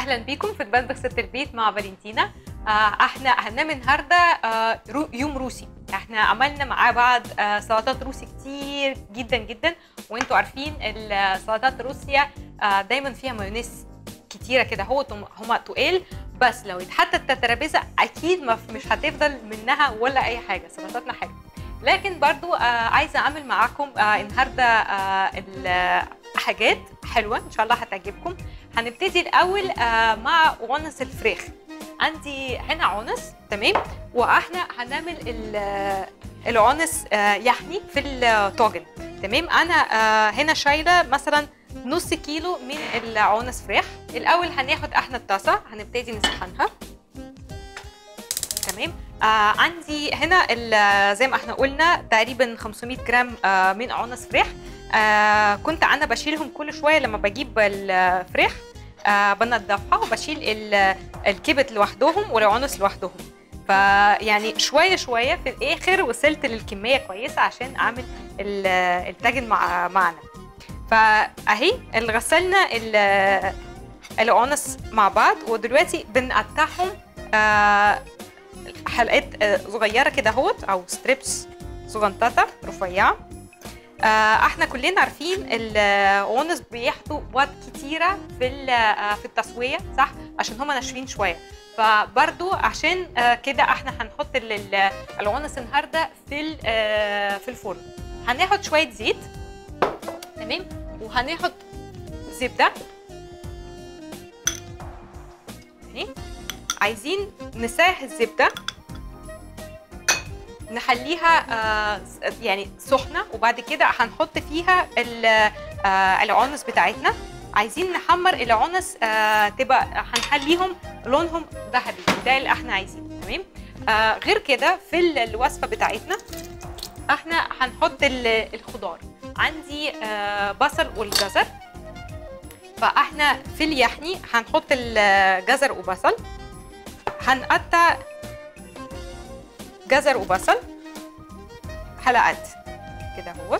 اهلا بيكم في المطبخ ست البيت مع فالنتينا آه، احنا هنعمل النهارده آه، رو- يوم روسي احنا عملنا مع بعض آه، سلطات روسي كتير جدا جدا وانتوا عارفين السلطات روسيا آه، دايما فيها مايونيز كتيره كده هو هما تقال بس لو اتحطت الترابيزه اكيد ما مش هتفضل منها ولا اي حاجه سلطاتنا حلوه لكن برضو آه عايزه اعمل معاكم آه النهارده آه ال- حاجات حلوه ان شاء الله هتعجبكم هنبتدي الاول آه مع عنص الفراخ عندي هنا عنص تمام واحنا هنعمل ال- العنص آه يحني في الطاجن تمام انا آه هنا شايله مثلا نص كيلو من العنص فراخ الاول هناخد احنا الطاسه هنبتدي نسخنها تمام آه عندي هنا ال- زي ما احنا قلنا تقريبا 500 جرام آه من عنص فراخ آه كنت انا بشيلهم كل شويه لما بجيب الفراخ آه بنضفها وبشيل ال- الكبد لوحدهم والعنص لوحدهم فيعني شويه شويه في الاخر وصلت للكميه كويسه عشان اعمل ال- الطاجن مع معنا فاهي اللي غسلنا ال- العنص مع بعض ودلوقتي بنقطعهم آه حلقات آه، صغيره كده اهوت او ستريبس صغنططه رفيعه آه، احنا كلنا عارفين العنص بياخدوا وقت كتيره في ال- آه، في التسويه صح عشان هما ناشفين شويه فبرضو عشان آه، كده احنا هنحط ال- ال- العنص النهارده في ال- آه، في الفرن هناخد شويه زيت تمام وهناخد زبده أهي. عايزين نسيح الزبده نخليها آه، يعني سخنه وبعد كده هنحط فيها ال- آه، العنص بتاعتنا عايزين نحمر العنص آه، تبقى هنخليهم لونهم ذهبي ده اللي احنا عايزينه تمام آه، غير كده في ال- الوصفه بتاعتنا احنا هنحط ال- الخضار عندي آه، بصل والجزر فاحنا في اليحني هنحط الجزر وبصل هنقطع جزر وبصل حلقات كده هو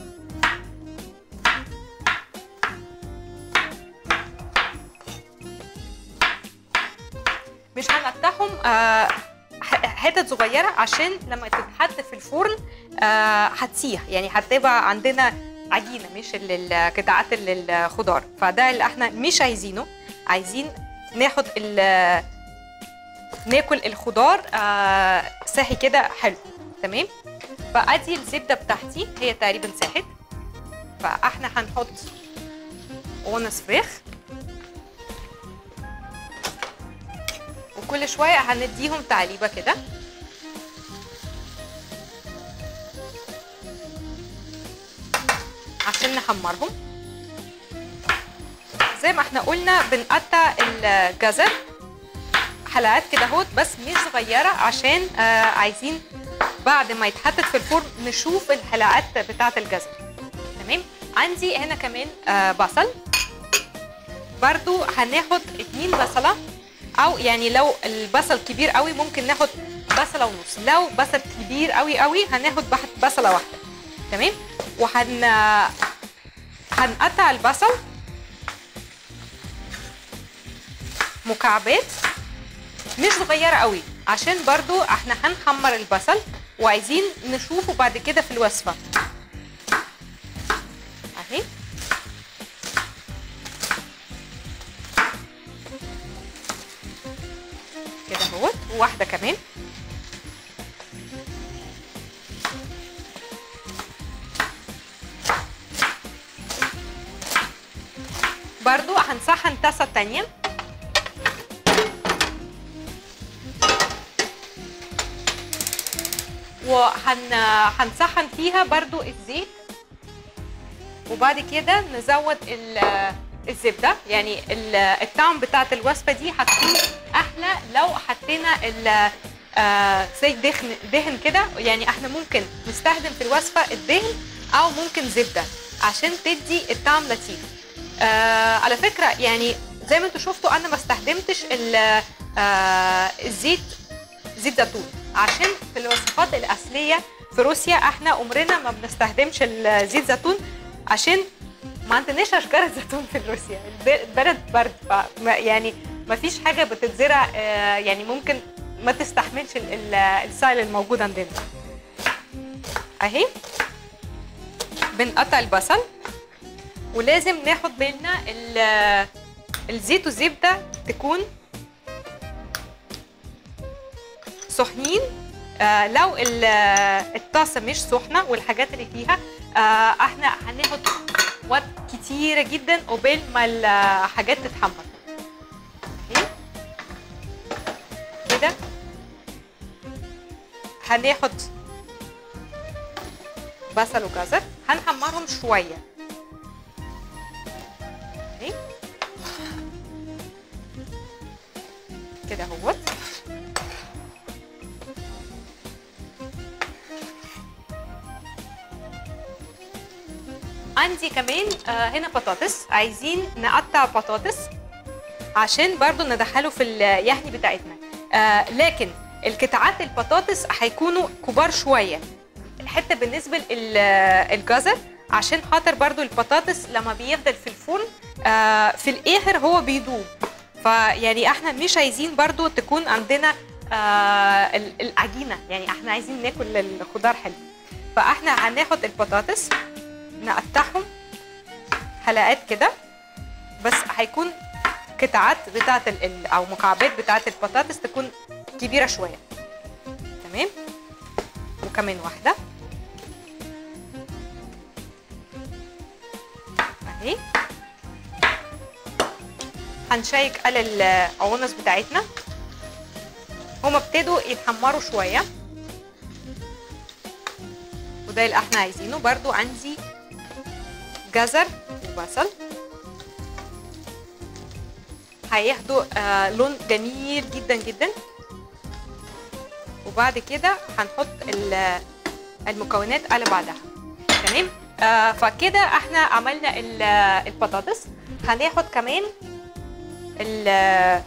مش هنقطعهم آه، ح- حتت صغيرة عشان لما تتحط في الفرن آه، هتسيح يعني هتبقى عندنا عجينة مش ال- ال- قطعات ال- الخضار فده اللي احنا مش عايزينه عايزين ناخد ال- ناكل الخضار آه صحي كده حلو تمام فادي الزبده بتاعتي هي تقريبا ساحت فاحنا هنحط عنص فراخ وكل شويه هنديهم تعليبه كده عشان نحمرهم زي ما احنا قلنا بنقطع الجزر حلقات كده اهوت بس مش صغيره عشان آه عايزين بعد ما يتحطت في الفرن نشوف الحلقات بتاعه الجزر تمام عندي هنا كمان آه بصل برضو هناخد اتنين بصله او يعني لو البصل كبير قوي ممكن ناخد بصله ونص لو بصل كبير قوي قوي هناخد بح- بصله واحده تمام وهن هنقطع البصل مكعبات مش صغيرة قوي عشان برضو احنا هنحمر البصل وعايزين نشوفه بعد كده في الوصفة اهي كده اهوت وواحدة كمان برضو هنسخن طاسة تانية وهن هنسخن فيها برضو الزيت وبعد كده نزود ال- الزبده يعني ال- الطعم بتاعت الوصفه دي هتكون احلى لو حطينا ال- آه، زي دهن دهن كده يعني احنا ممكن نستخدم في الوصفه الدهن او ممكن زبده عشان تدي الطعم لطيف آه على فكره يعني زي ما انتم شفتوا انا ما استخدمتش ال- آه الزيت زيت زيتون عشان في الوصفات الاصليه في روسيا احنا عمرنا ما بنستخدمش الزيت زيتون عشان ما عندناش اشجار الزيتون في روسيا الب- البلد برد ف- ما- يعني ما فيش حاجه بتتزرع آه، يعني ممكن ما تستحملش ال- ال- السائل الموجود عندنا اهي بنقطع البصل ولازم ناخد بالنا ال- الزيت والزبده تكون سخنين آه لو ال- الطاسه مش سخنه والحاجات اللي فيها آه احنا هناخد وقت كتيره جدا قبل ما الحاجات تتحمر أوكي؟ كده هناخد بصل وجزر هنحمرهم شويه أوكي؟ كده اهوت عندي كمان آه، هنا بطاطس عايزين نقطع بطاطس عشان برضو ندخله في اليحني بتاعتنا آه، لكن القطعات البطاطس هيكونوا كبار شويه حتى بالنسبه للجزر عشان خاطر برضو البطاطس لما بيفضل في الفرن آه، في الاخر هو بيدوب فيعني احنا مش عايزين برضو تكون عندنا آه، ال- العجينه يعني احنا عايزين ناكل الخضار حلو فاحنا هناخد البطاطس نقطعهم حلقات كده بس هيكون قطعات بتاعت ال- ال- او مكعبات بتاعت البطاطس تكون كبيره شويه تمام وكمان واحده اهي هنشيك على العنص بتاعتنا هما ابتدوا يتحمروا شويه وده اللي احنا عايزينه برضو عندي جزر وبصل هياخدوا آه لون جميل جدا جدا وبعد كده هنحط ال- المكونات على بعضها تمام آه فكده احنا عملنا ال- البطاطس هناخد كمان ال-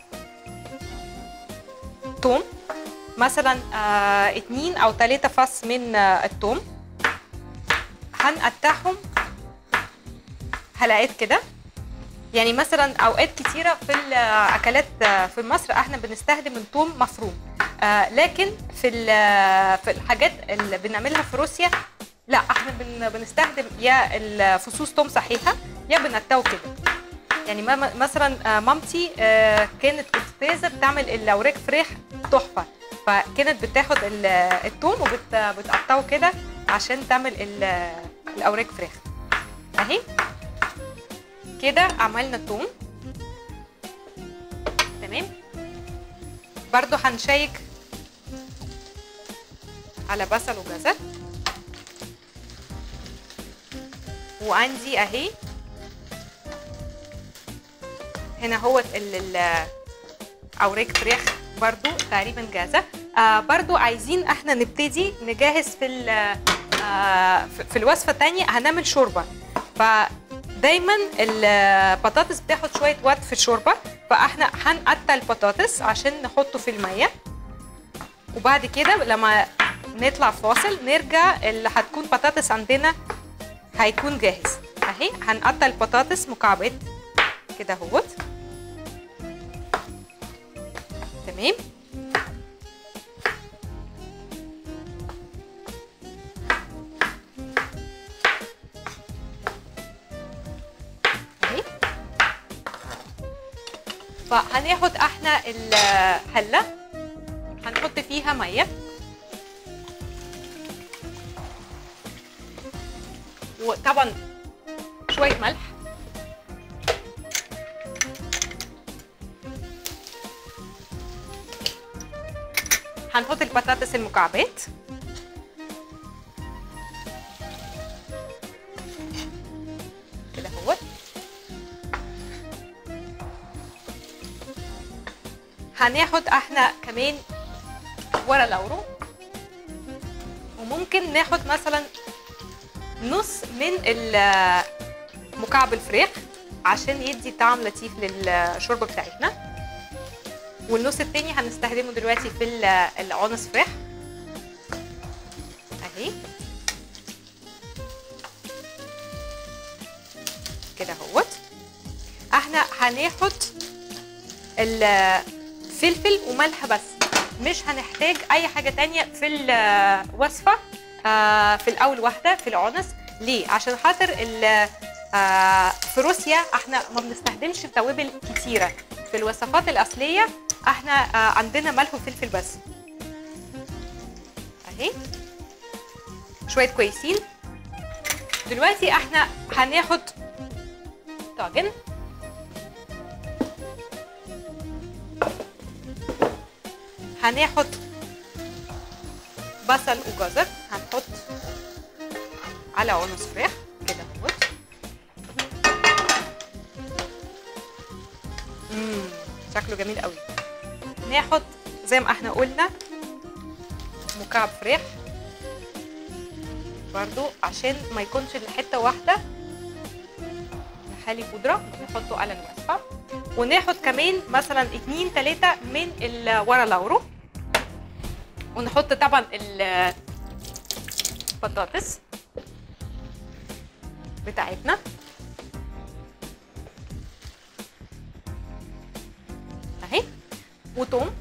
الثوم مثلا آه اتنين او تلاتة فص من آه الثوم هنقطعهم حلقات كده يعني مثلا اوقات كتيره في الاكلات في مصر احنا بنستخدم الثوم مفروم آه لكن في ال- في الحاجات اللي بنعملها في روسيا لا احنا بن بنستخدم يا الفصوص توم صحيحه يا بنقطعه كده يعني ماما- مثلا آه، مامتي آه، كانت استاذه بتعمل الاوراق فراخ تحفه فكانت بتاخد ال- الثوم وبتقطعه كده عشان تعمل ال- الاوراق فراخ اهي كده عملنا الثوم تمام برضو هنشيك على بصل وجزر وعندي اهي هنا هو ال- ال- اوراق فراخ برضو تقريبا جاهزه آه برضو عايزين احنا نبتدي نجهز في ال- آه في- في الوصفه الثانيه هنعمل شوربه فدايما البطاطس بتاخد شويه وقت في الشوربه فاحنا هنقطع البطاطس عشان نحطه في الميه وبعد كده لما نطلع فاصل نرجع اللي هتكون بطاطس عندنا هيكون جاهز اهي هنقطع البطاطس مكعبات كده اهوت تمام اهي فهناخد احنا الحله هنحط فيها ميه وطبعا شويه ملح هنحط البطاطس المكعبات كده اهوت هناخد احنا كمان ورق لورو وممكن ناخد مثلا نص من ال- مكعب الفراخ عشان يدي طعم لطيف للشوربه بتاعتنا والنص التاني هنستخدمه دلوقتي في ال- العنص فراخ اهي هناخد الفلفل وملح بس مش هنحتاج اي حاجه تانية في الوصفه آه، في الاول واحده في العنص ليه عشان خاطر ال- آه، في روسيا احنا ما بنستخدمش توابل كتيره في الوصفات الاصليه احنا آه، عندنا ملح وفلفل بس اهي شويه كويسين دلوقتي احنا هناخد طاجن هناخد بصل وجزر هنحط على عنص فراخ كده اهوت امم شكله جميل قوي ناخد زي ما احنا قلنا مكعب فراخ برضو عشان ما يكونش الحته واحده نخلي بودره نحطه على الوصفه وناخد كمان مثلا اتنين تلاته من الورا لورو ونحط طبعا البطاطس بتاعتنا اهي وتوم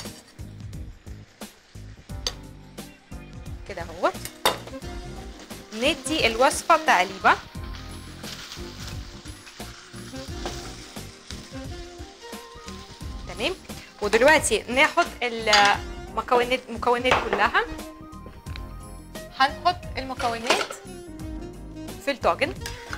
كده اهوت ندي الوصفه تقليبه تمام ودلوقتي ناخد المكونات المكونات كلها هنحط المكونات في الطاجن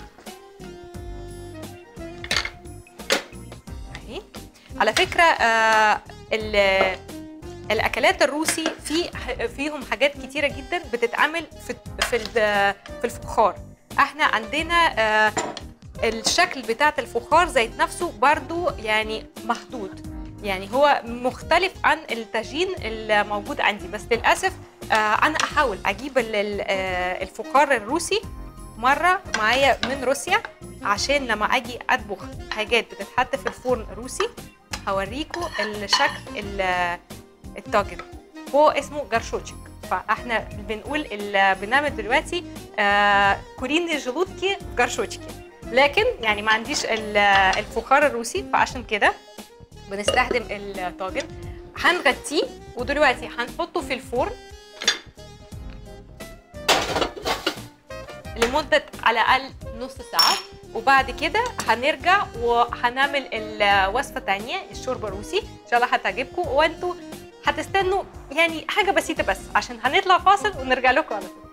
اهي على فكره آه ال- الاكلات الروسي في فيهم حاجات كتيره جدا بتتعمل في في ال- في الفخار احنا عندنا آه الشكل بتاعت الفخار ذات نفسه برضو يعني محدود يعني هو مختلف عن التاجين الموجود عندي بس للاسف آه انا احاول اجيب ال- ال- آه، الفخار الروسي مره معايا من روسيا عشان لما اجي اطبخ حاجات بتتحط في الفرن روسي هوريكم الشكل ال- الطاجن هو اسمه جرشوتشك فاحنا بنقول البرنامج دلوقتي آه كوريني جلوتكي جرشوتشكي لكن يعني ما عنديش ال- الفخار الروسي فعشان كده بنستخدم الطاجن هنغطيه ودلوقتي هنحطه في الفرن لمدة على الأقل نص ساعة وبعد كده هنرجع وهنعمل الوصفة تانية الشوربة الروسي إن شاء الله هتعجبكم وانتوا هتستنوا يعني حاجة بسيطة بس عشان هنطلع فاصل ونرجع لكم على طول